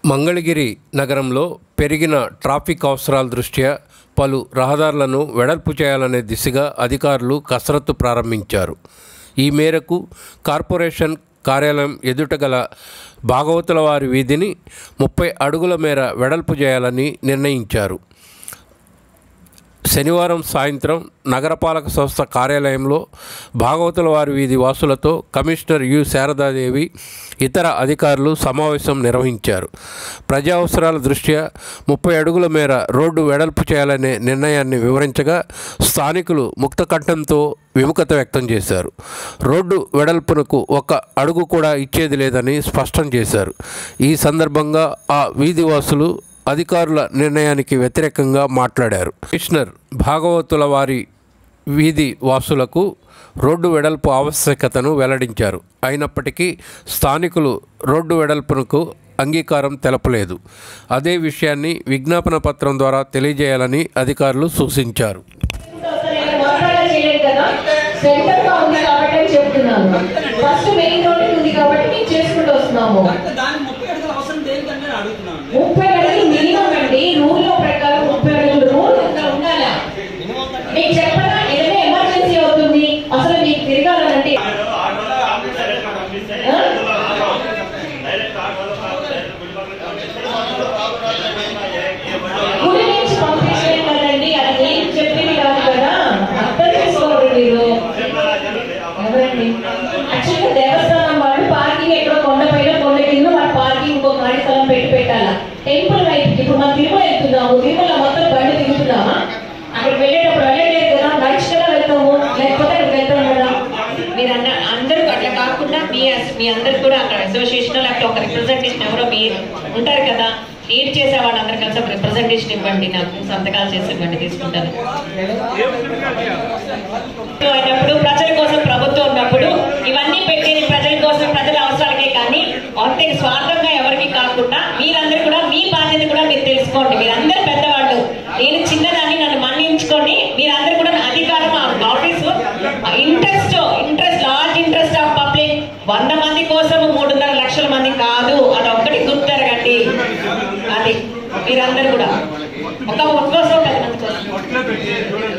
మంగళగిరి నగరంలో పెరిగిన ట్రాఫిక్ అవసరాల దృష్ట్యా పలు రహదారులను వెడల్పు చేయాలనే దిశగా అధికారులు కసరత్తు ప్రారంభించారు ఈ మేరకు కార్పొరేషన్ కార్యాలయం ఎదుట గల భాగవతుల వారి వీధిని ముప్పై అడుగుల మేర వెడల్పు చేయాలని నిర్ణయించారు శనివారం సాయంత్రం నగరపాలక సంస్థ కార్యాలయంలో భాగవతుల వారి వీధి వాసులతో కమిషనర్ యు శారదాదేవి ఇతర అధికారులు సమావేశం నిర్వహించారు ప్రజా అవసరాల దృష్ట్యా ముప్పై అడుగుల మేర రోడ్డు వెడల్పు చేయాలనే నిర్ణయాన్ని వివరించగా స్థానికులు ముక్తకంఠంతో విముఖత వ్యక్తం చేశారు రోడ్డు వెడల్పునకు ఒక అడుగు కూడా ఇచ్చేది లేదని స్పష్టం చేశారు ఈ సందర్భంగా ఆ వీధివాసులు అధికారుల నిర్ణయానికి వ్యతిరేకంగా మాట్లాడారు కమిషనర్ భాగవతుల వారి వీధి వాసులకు రోడ్డు వెడల్పు ఆవశ్యకతను వెల్లడించారు అయినప్పటికీ స్థానికులు రోడ్డు వెడల్పునకు అంగీకారం తెలపలేదు అదే విషయాన్ని విజ్ఞాపన పత్రం ద్వారా తెలియజేయాలని అధికారులు సూచించారు నేను మాట్లాడాలి చేయలేదు కదా సెంటర్ గా ఉంది కాబట్టి అని చెప్తున్నాను ఫస్ట్ మెయిన్ రోడ్ ఉంది కాబట్టి మేము చేసుకుంటూ వస్తున్నాము అంటే దాని ముప్పై అడుగుల అవసరం దేనికంటే నేను అడుగుతున్నాను ముప్పై అడుగులు మినిమం అండి రూల్ లో ప్రకారం ముప్పై అడుగులు రూల్ అంతా ఉండాలా మీకు చెప్పనా ఏదైనా ఎమర్జెన్సీ అవుతుంది అసలు మీకు తిరగాలంటే ఆ? గుడి నుంచి పంపించలేదు కదండి అది నేను చెప్పింది కాదు కదా అర్థం చేసుకోండి మీరు ఎవరండి యాక్చువల్గా దేవస్థానం వాళ్ళు పార్కింగ్ ఎక్కడో కొండపైన కొండ కింద మన పార్కింగ్ ఇంకో ఖాళీ స్థలం పెట్టి పెట్టాలా టెంపుల్ వైపు ఇప్పుడు మనం తిరుమల వెళ్తున్నాము తిరుమల మొత్తం బండి తిరుగుతున్నామా అక్కడికి వెళ్ళేటప్పుడు వెళ్ళలేదు కదా నడిచి కదా వెళ్తాము లేకపోతే అక్కడికి వెళ్తాం కదా మీరు అన్న అందరూ అట్లా కాకుండా మీ అస్- మీ అందరు కూడా అక్కడ అసోసియేషన్ లేకపోతే ఒక రిప్రజెంటేషన్ ఎవరో మీరు ఉంటారు కదా లీడ్ చేసే వాళ్ళందరూ కలిసి ఒక రిప్రజెంటేషన్ ఇవ్వండి నాకు సంతకాలు చేసి ఇవ్వండి తీసుకుంటాను అయినప్పుడు ప్రజల కోసం ప్రభుత్వం ఉన్నప్పుడు ఇవన్నీ పెట్టేది ప్రజల కోసం ప్రజల అవసరాలకే కానీ అంతే స్వార్థంగా ఎవరికి కాకుండా మీరందరూ కూడా మీ బాధ్యత కూడా మీరు తెలుసుకోండి మీరందరూ పెద్దవాళ్ళు నేను చిన్నదాన్ని నన్ను మన్నించుకోండి మీరందరూ కూడా నా అధికారం office interest interest large interest of public వంద మంది కోసం మూడున్నర లక్షల మంది కాదు అది ఒక్కటి గుర్తెరగండి అది మీరందరూ కూడా ఒక ఒక్కోసం పది మంది కోసం